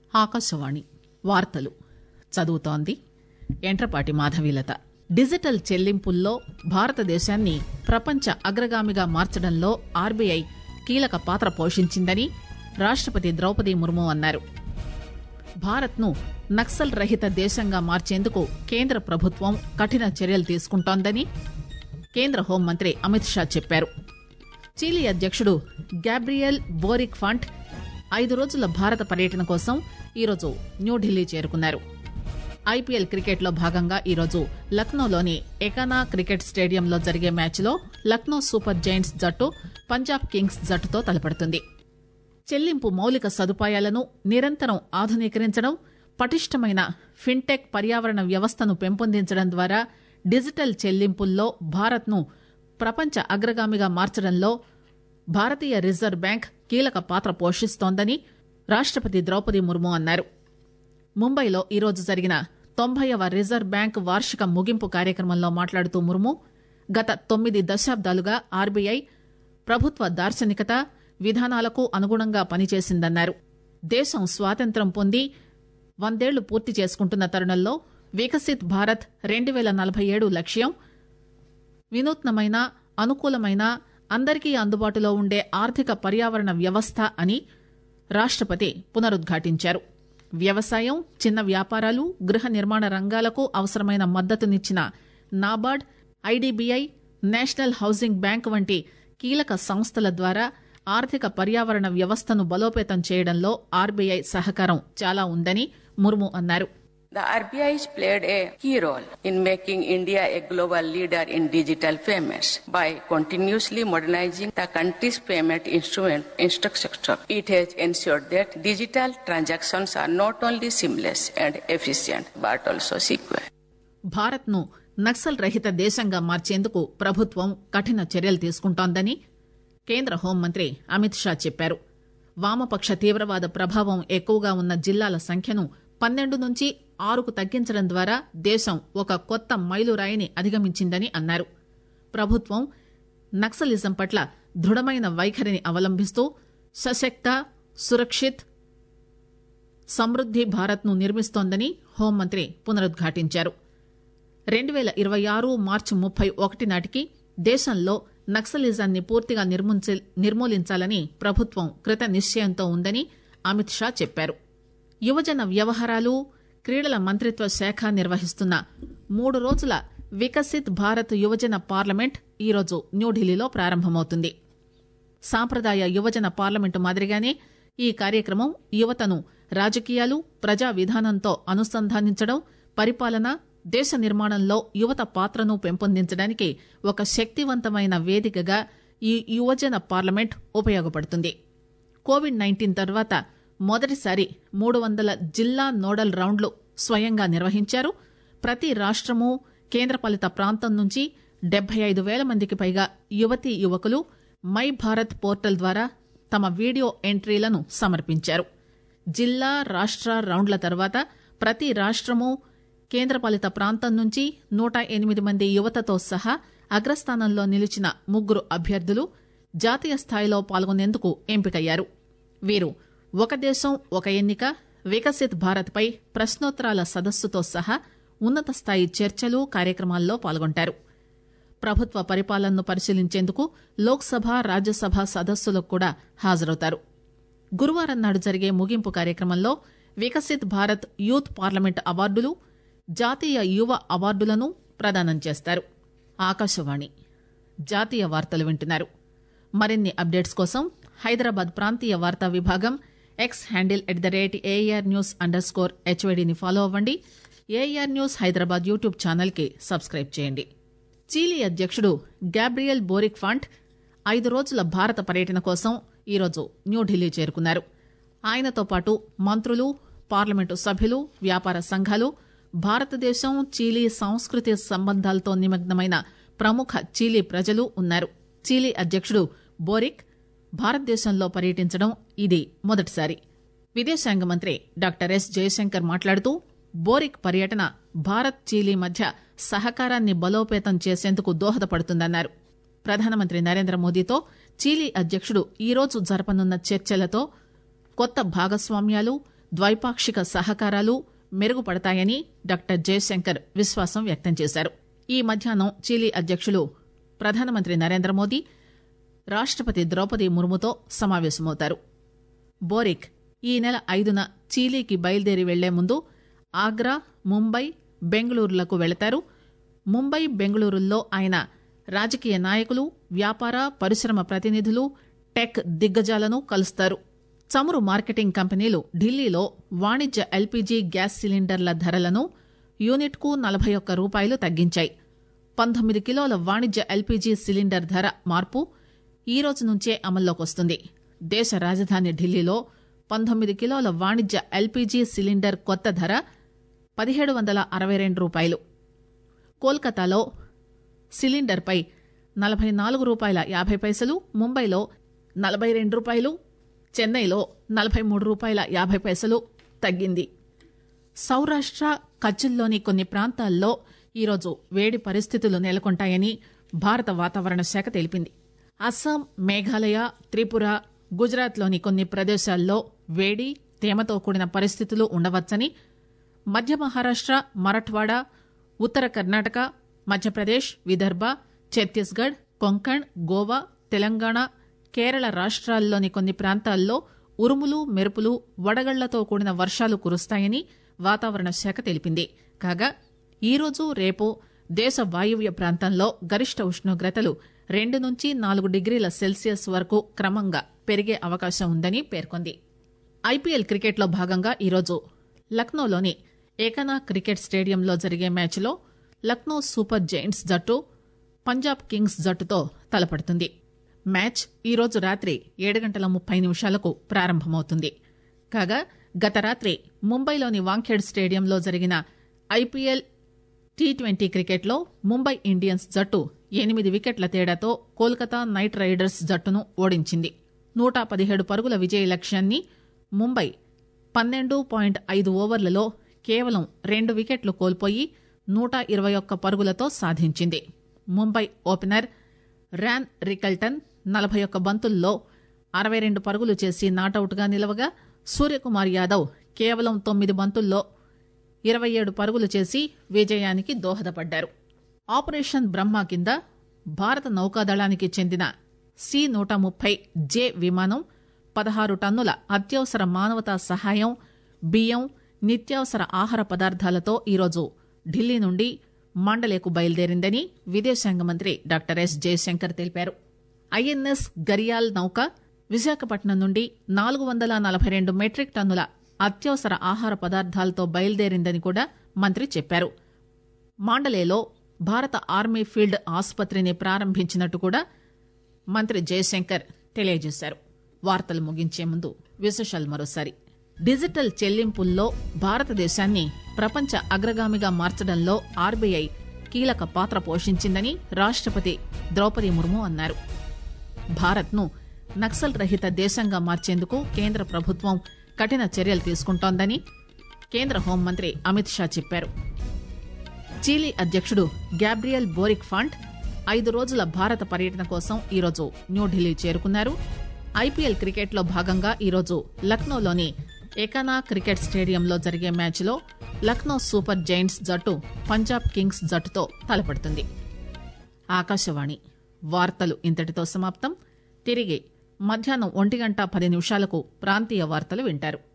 ఆకాశవాణి వార్తలు చదువుతోంది ఎంట్రపాటి మాధవీలత డిజిటల్ చెల్లింపుల్లో భారతదేశాన్ని ప్రపంచ అగ్రగామిగా మార్చడంలో ఆర్బీఐ కీలక పాత్ర పోషించిందని రాష్టపతి ద్రౌపది ముర్ము అన్నారు భారత్ను నక్సల్ రహిత దేశంగా మార్చేందుకు కేంద్ర ప్రభుత్వం కఠిన చర్యలు తీసుకుంటోందని కేంద్ర హోంమంత్రి అమిత్ షా చెప్పారు చిలీ అధ్యక్షుడు గ్యాబ్రియల్ బోరిక్ ఫాంట్ ఐదు రోజుల భారత పర్యటన కోసం ఈరోజు న్యూఢిల్లీ చేరుకున్నారు ఐపీఎల్ క్రికెట్లో భాగంగా ఈరోజు లక్నోలోని ఎకానా క్రికెట్ స్టేడియంలో జరిగే మ్యాచ్లో లక్నో సూపర్ జైంట్స్ జట్టు పంజాబ్ కింగ్స్ జట్టుతో తలపడుతుంది చెల్లింపు మౌలిక సదుపాయాలను నిరంతరం ఆధునీకరించడం పటిష్టమైన ఫిన్టెక్ పర్యావరణ వ్యవస్థను పెంపొందించడం ద్వారా డిజిటల్ చెల్లింపుల్లో భారత్ను ప్రపంచ అగ్రగామిగా మార్చడంలో భారతీయ రిజర్వ్ బ్యాంక్ కీలక పాత్ర పోషిస్తోందని రాష్టపతి ద్రౌపది ముర్ము అన్నారు ముంబైలో ఈరోజు జరిగిన తొంభైవ రిజర్వ్ బ్యాంక్ వార్షిక ముగింపు కార్యక్రమంలో మాట్లాడుతూ ముర్ము గత తొమ్మిది దశాబ్దాలుగా ఆర్బీఐ ప్రభుత్వ దార్శనికత విధానాలకు అనుగుణంగా పనిచేసిందన్నారు దేశం స్వాతంత్ర్యం పొంది వందేళ్లు పూర్తి చేసుకుంటున్న తరుణంలో వికసిత్ భారత్ రెండు పేల నలభై ఏడు లక్ష్యం వినూత్నమైన అనుకూలమైన అందరికీ అందుబాటులో ఉండే ఆర్థిక పర్యావరణ వ్యవస్థ అని రాష్టపతి పునరుద్ఘాటించారు వ్యవసాయం చిన్న వ్యాపారాలు గృహ నిర్మాణ రంగాలకు అవసరమైన మద్దతునిచ్చిన NABARD IDBI national housing bank వంటి కీలక సంస్థల ద్వారా ఆర్థిక పర్యావరణ వ్యవస్థను బలోపేతం చేయడంలో ఆర్బీఐ సహకారం చాలా ఉందని ముర్ము అన్నారు The RBI has played a key role in making India a global leader in digital payments by continuously modernizing the country's payment instrument infrastructure. It has ensured that digital transactions are not only seamless and efficient but also secure. భారత్ను నక్సల్ రహిత దేశంగా మార్చేందుకు ప్రభుత్వం కఠిన చర్యలు తీసుకుంటోందని కేంద్ర హోంమంత్రి అమిత్ షా చెప్పారు వామపక్ష తీవ్రవాద ప్రభావం ఎక్కువగా ఉన్న జిల్లాల సంఖ్యను పన్నెండు నుంచి ఆరుకు తగ్గించడం ద్వారా దేశం ఒక కొత్త మైలురాయిని అధిగమించిందని అన్నారు ప్రభుత్వం నక్సలిజం పట్ల దృఢమైన వైఖరిని అవలంబిస్తూ సశక్త సురక్షిత్ సమృద్ది భారత్ను నిర్మిస్తోందని హోంమంత్రి పునరుద్ఘాటించారు రెండు పేల ఇరవై ఆరు మార్చి ముప్పై ఒకటి నాటికి దేశంలో నక్సలిజాన్ని పూర్తిగా నిర్మూలించాలని ప్రభుత్వం కృత నిశ్చయంతో ఉందని అమిత్ షా చెప్పారు యువజన వ్యవహారాలు క్రీడల మంత్రిత్వ శాఖ నిర్వహిస్తున్న మూడు రోజుల వికసిత్ భారత్ యువజన పార్లమెంట్ ఈరోజు న్యూఢిల్లీలో ప్రారంభమవుతుంది సాంప్రదాయ యువజన పార్లమెంటు మాదిరిగానే ఈ కార్యక్రమం యువతను రాజకీయాలు ప్రజా విధానంతో అనుసంధానించడం పరిపాలన దేశ నిర్మాణంలో యువత పాత్రను పెంపొందించడానికి ఒక శక్తివంతమైన వేదికగా ఈ యువజన పార్లమెంట్ ఉపయోగపడుతుంది కోవిడ్ నైన్టీన్ తర్వాత మొదటిసారి మూడు వందల జిల్లా నోడల్ రౌండ్లు స్వయంగా నిర్వహించారు ప్రతి రాష్టము కేంద్రపాలిత ప్రాంతం నుంచి డెబ్బై ఐదు వేల మందికి పైగా యువతీ యువకులు మై భారత్ పోర్టల్ ద్వారా తమ వీడియో ఎంట్రీలను సమర్పించారు జిల్లా రాష్ట రౌండ్ల తర్వాత ప్రతి రాష్టము కేంద్రపాలిత ప్రాంతం నుంచి నూట ఎనిమిది మంది యువతతో సహా అగ్రస్థానంలో నిలిచిన ముగ్గురు అభ్యర్థులు జాతీయ స్థాయిలో పాల్గొనేందుకు ఎంపికయ్యారు వీరు ఒక దేశం ఒక ఎన్నిక వికసిత్ భారత్ పై ప్రశ్నోత్తరాల సదస్సుతో సహా ఉన్నత స్థాయి చర్చలు కార్యక్రమాల్లో పాల్గొంటారు ప్రభుత్వ పరిపాలనను పరిశీలించేందుకు లోక్సభ రాజ్యసభ సదస్సులకు కూడా హాజరవుతారు గురువారం నాడు జరిగే ముగింపు కార్యక్రమంలో వికసిత్ భారత్ యూత్ పార్లమెంట్ అవార్డులు జాతీయ యువ అవార్డులను ప్రదానం చేస్తారు ఆకాశవాణి జాతీయ వార్తలు వింటున్నారు మరిన్ని అప్డేట్స్ కోసం హైదరాబాద్ ప్రాంతీయ వార్తా విభాగం X handle at the rate AR news underscore హెచ్వైడీని ఫాలో అవ్వండి AR news Hyderabad YouTube channel కి సబ్స్క్రైబ్ చేయండి చీలీ అధ్యక్షుడు గ్యాబ్రియల్ బోరిక్ ఫాంట్ ఐదు రోజుల భారత పర్యటన కోసం ఈరోజు న్యూఢిల్లీ చేరుకున్నారు ఆయనతో పాటు మంత్రులు పార్లమెంటు సభ్యులు వ్యాపార సంఘాలు భారతదేశం చీలీ సాంస్కృతిక సంబంధాలతో నిమగ్నమైన ప్రముఖ చీలీ ప్రజలు ఉన్నారు చీలీ అధ్యక్షుడు బోరిక్ భారతదేశంలో పర్యటించడం ఇది మొదటిసారి విదేశాంగ మంత్రి డాక్టర్ ఎస్ జయశంకర్ మాట్లాడుతూ బోరిక్ పర్యటన భారత్ చీలీ మధ్య సహకారాన్ని బలోపేతం చేసేందుకు దోహదపడుతుందన్నారు ప్రధానమంత్రి నరేంద్ర మోదీతో చీలీ అధ్యక్షుడు ఈరోజు జరపనున్న చర్చలతో కొత్త భాగస్వామ్యాలు ద్వైపాక్షిక సహకారాలు మెరుగుపడతాయని డాక్టర్ జయశంకర్ విశ్వాసం వ్యక్తం చేశారు ఈ మధ్యాహ్నం చిలీ అధ్యక్షులు ప్రధానమంత్రి నరేంద్ర మోదీ రాష్టపతి ద్రౌపది ముర్ముతో సమావేశమవుతారు బోరిక్ ఈ నెల ఐదున చీలీకి బయలుదేరి వెళ్లే ముందు ఆగ్రా ముంబై బెంగళూరులకు వెళతారు ముంబై బెంగళూరుల్లో ఆయన రాజకీయ నాయకులు వ్యాపార పరిశ్రమ ప్రతినిధులు టెక్ దిగ్గజాలను కలుస్తారు చమురు మార్కెటింగ్ కంపెనీలు ఢిల్లీలో వాణిజ్య ఎల్పీజీ గ్యాస్ సిలిండర్ల ధరలను యూనిట్కు నలభై ఒక్క రూపాయలు తగ్గించాయి పంతొమ్మిది కిలోల వాణిజ్య ఎల్పీజీ సిలిండర్ ధర మార్పు ఈ రోజు నుంచే అమల్లోకి వస్తుంది దేశ రాజధాని ఢిల్లీలో పంతొమ్మిది కిలోల వాణిజ్య ఎల్పీజీ సిలిండర్ కొత్త ధర పదిహేడు వందల అరవై రెండు రూపాయలు కోల్కతాలో సిలిండర్పై నలభై నాలుగు రూపాయల యాభై పైసలు ముంబైలో నలభై రెండు రూపాయలు చెన్నైలో నలభై మూడు రూపాయల యాభై పైసలు తగ్గింది సౌరాష్ట్ర కచ్చుల్లోని కొన్ని ప్రాంతాల్లో ఈరోజు వేడి పరిస్థితులు నెలకొంటాయని భారత వాతావరణ శాఖ తెలిపింది అస్సాం మేఘాలయ త్రిపుర గుజరాత్లోని కొన్ని ప్రదేశాల్లో వేడి తేమతో కూడిన పరిస్థితులు ఉండవచ్చని మధ్య మహారాష్ట మరఠ్వాడా ఉత్తర కర్ణాటక మధ్యప్రదేశ్ విదర్భ ఛత్తీస్గఢ్ కొంకణ్ గోవా తెలంగాణ కేరళ రాష్ట్రాల్లోని కొన్ని ప్రాంతాల్లో ఉరుములు మెరుపులు వడగళ్లతో కూడిన వర్షాలు కురుస్తాయని వాతావరణ శాఖ తెలిపింది కాగా ఈరోజు రేపు దేశ వాయువ్య ప్రాంతంలో గరిష్ట ఉష్ణోగ్రతలు రెండు నుంచి నాలుగు డిగ్రీల సెల్సియస్ వరకు క్రమంగా పెరిగే అవకాశం ఉందని పేర్కొంది ఐపీఎల్ క్రికెట్లో భాగంగా ఈరోజు లక్నోలోని ఏకనా క్రికెట్ స్టేడియంలో జరిగే మ్యాచ్లో లక్నో సూపర్ జైంట్స్ జట్టు పంజాబ్ కింగ్స్ జట్టుతో తలపడుతుంది మ్యాచ్ ఈరోజు రాత్రి ఏడు గంటల ముప్పై నిమిషాలకు ప్రారంభమవుతుంది కాగా గత రాత్రి ముంబైలోని వాంఖేడ్ స్టేడియంలో జరిగిన ఐపీఎల్ టీ ట్వంటీ క్రికెట్లో ముంబై ఇండియన్స్ జట్టు ఎనిమిది వికెట్ల తేడాతో కోల్కతా నైట్ రైడర్స్ జట్టును ఓడించింది నూట పదిహేడు పరుగుల విజయ లక్ష్యాన్ని ముంబై పన్నెండు పాయింట్ ఐదు ఓవర్లలో కేవలం రెండు వికెట్లు కోల్పోయి నూట ఇరవై ఒక్క పరుగులతో సాధించింది ముంబై ఓపెనర్ ర్యాన్ రికల్టన్ నలభై ఒక్క బంతుల్లో అరవై రెండు పరుగులు చేసి నాటౌట్గా నిలవగా సూర్యకుమార్ యాదవ్ కేవలం తొమ్మిది బంతుల్లో ఇరవై ఏడు పరుగులు చేసి విజయానికి దోహదపడ్డారు ఆపరేషన్ బ్రహ్మ కింద భారత నౌకాదళానికి చెందిన సి నూట ముప్పై జే విమానం పదహారు టన్నుల అత్యవసర మానవతా సహాయం బియ్యం నిత్యావసర ఆహార పదార్థాలతో ఈరోజు ఢిల్లీ నుండి మండలేకు బయలుదేరిందని విదేశాంగ మంత్రి డాక్టర్ ఎస్ జయశంకర్ తెలిపారు ఐఎన్ఎస్ గరియాల్ నౌక విశాఖపట్నం నుండి నాలుగు వందల నలభై రెండు మెట్రిక్ టన్నుల అత్యవసర ఆహార పదార్థాలతో బయలుదేరిందని కూడా మంత్రి చెప్పారు మాండలేలో భారత ఆర్మీ ఫీల్డ్ ఆసుపత్రిని ప్రారంభించినట్టు కూడా మంత్రి జయశంకర్ తెలియజేశారు వార్తలు ముగించే ముందు విశేషాలు మరోసారి డిజిటల్ చెల్లింపుల్లో భారతదేశాన్ని ప్రపంచ అగ్రగామిగా మార్చడంలో ఆర్బీఐ కీలక పాత్ర పోషించిందని రాష్టపతి ద్రౌపది ముర్ము అన్నారు భారత్ను నక్సల్ రహిత దేశంగా మార్చేందుకు కేంద్ర ప్రభుత్వం కఠిన చర్యలు తీసుకుంటోందని కేంద్ర హోంమంత్రి అమిత్ షా చెప్పారు చీలీ అధ్యక్షుడు గ్యాబ్రియల్ బోరిక్ ఫాంట్ ఐదు రోజుల భారత పర్యటన కోసం ఈరోజు న్యూఢిల్లీ చేరుకున్నారు ఐపీఎల్ క్రికెట్లో భాగంగా ఈరోజు లక్నోలోని ఏకానా క్రికెట్ స్టేడియంలో జరిగే మ్యాచ్లో లక్నో సూపర్ జైంట్స్ జట్టు పంజాబ్ కింగ్స్ జట్టుతో తలపడుతుంది ఆకాశవాణి వార్తలు ఇంతటితో సమాప్తం తిరిగి మధ్యాహ్నం ఒంటి గంట పది నిమిషాలకు ప్రాంతీయ వార్తలు వింటారు